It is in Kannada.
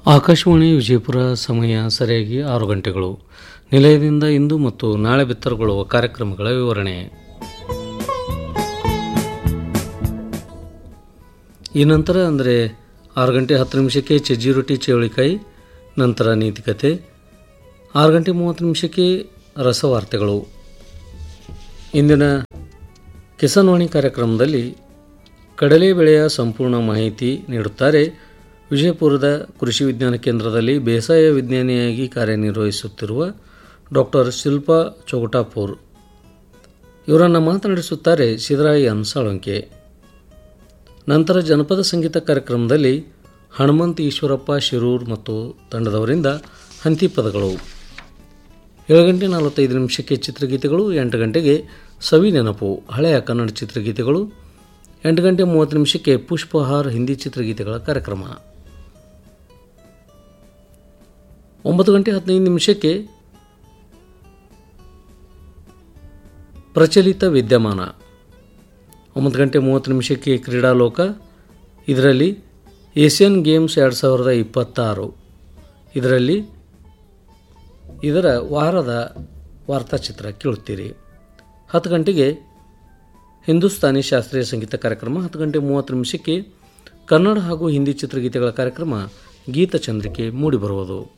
ಆಕಾಶವಾಣಿ ವಿಜಯಪುರ ಸಮಯ ಸರಿಯಾಗಿ ಆರು ಗಂಟೆಗಳು ನಿಲಯದಿಂದ ಇಂದು ಮತ್ತು ನಾಳೆ ಬಿತ್ತರಗೊಳ್ಳುವ ಕಾರ್ಯಕ್ರಮಗಳ ವಿವರಣೆ ಈ ನಂತರ ಅಂದರೆ ಆರು ಗಂಟೆ ಹತ್ತು ನಿಮಿಷಕ್ಕೆ ಚಜ್ಜಿ ರೊಟ್ಟಿ ಚೇವಳಿಕಾಯಿ ನಂತರ ನೀತಿಕತೆ ಆರು ಗಂಟೆ ಮೂವತ್ತು ನಿಮಿಷಕ್ಕೆ ರಸವಾರ್ತೆಗಳು ಇಂದಿನ ಕಿಸಾನ್ವಾಣಿ ಕಾರ್ಯಕ್ರಮದಲ್ಲಿ ಕಡಲೆ ಬೆಳೆಯ ಸಂಪೂರ್ಣ ಮಾಹಿತಿ ನೀಡುತ್ತಾರೆ ವಿಜಯಪುರದ ಕೃಷಿ ವಿಜ್ಞಾನ ಕೇಂದ್ರದಲ್ಲಿ ಬೇಸಾಯ ವಿಜ್ಞಾನಿಯಾಗಿ ಕಾರ್ಯನಿರ್ವಹಿಸುತ್ತಿರುವ ಡಾಕ್ಟರ್ ಶಿಲ್ಪಾ ಚೌಗಟಾಪುರ್ ಇವರನ್ನು ಮಾತನಾಡಿಸುತ್ತಾರೆ ಸಿದ್ದರಾಯಿ ಅನ್ಸಾಳಂಕೆ ನಂತರ ಜನಪದ ಸಂಗೀತ ಕಾರ್ಯಕ್ರಮದಲ್ಲಿ ಹನುಮಂತ್ ಈಶ್ವರಪ್ಪ ಶಿರೂರ್ ಮತ್ತು ತಂಡದವರಿಂದ ಹಂತಿ ಪದಗಳು ಏಳು ಗಂಟೆ ನಲವತ್ತೈದು ನಿಮಿಷಕ್ಕೆ ಚಿತ್ರಗೀತೆಗಳು ಎಂಟು ಗಂಟೆಗೆ ಸವಿ ನೆನಪು ಹಳೆಯ ಕನ್ನಡ ಚಿತ್ರಗೀತೆಗಳು ಎಂಟು ಗಂಟೆ ಮೂವತ್ತು ನಿಮಿಷಕ್ಕೆ ಪುಷ್ಪಹಾರ್ ಹಿಂದಿ ಚಿತ್ರಗೀತೆಗಳ ಕಾರ್ಯಕ್ರಮ ಒಂಬತ್ತು ಗಂಟೆ ಹದಿನೈದು ನಿಮಿಷಕ್ಕೆ ಪ್ರಚಲಿತ ವಿದ್ಯಮಾನ ಒಂಬತ್ತು ಗಂಟೆ ಮೂವತ್ತು ನಿಮಿಷಕ್ಕೆ ಕ್ರೀಡಾಲೋಕ ಇದರಲ್ಲಿ ಏಷ್ಯನ್ ಗೇಮ್ಸ್ ಎರಡು ಸಾವಿರದ ಇಪ್ಪತ್ತಾರು ಇದರಲ್ಲಿ ಇದರ ವಾರದ ವಾರ್ತಾಚಿತ್ರ ಕೇಳುತ್ತೀರಿ ಹತ್ತು ಗಂಟೆಗೆ ಹಿಂದೂಸ್ತಾನಿ ಶಾಸ್ತ್ರೀಯ ಸಂಗೀತ ಕಾರ್ಯಕ್ರಮ ಹತ್ತು ಗಂಟೆ ಮೂವತ್ತು ನಿಮಿಷಕ್ಕೆ ಕನ್ನಡ ಹಾಗೂ ಹಿಂದಿ ಚಿತ್ರಗೀತೆಗಳ ಕಾರ್ಯಕ್ರಮ ಗೀತಚಂದ್ರಿಕೆ ಮೂಡಿಬರುವುದು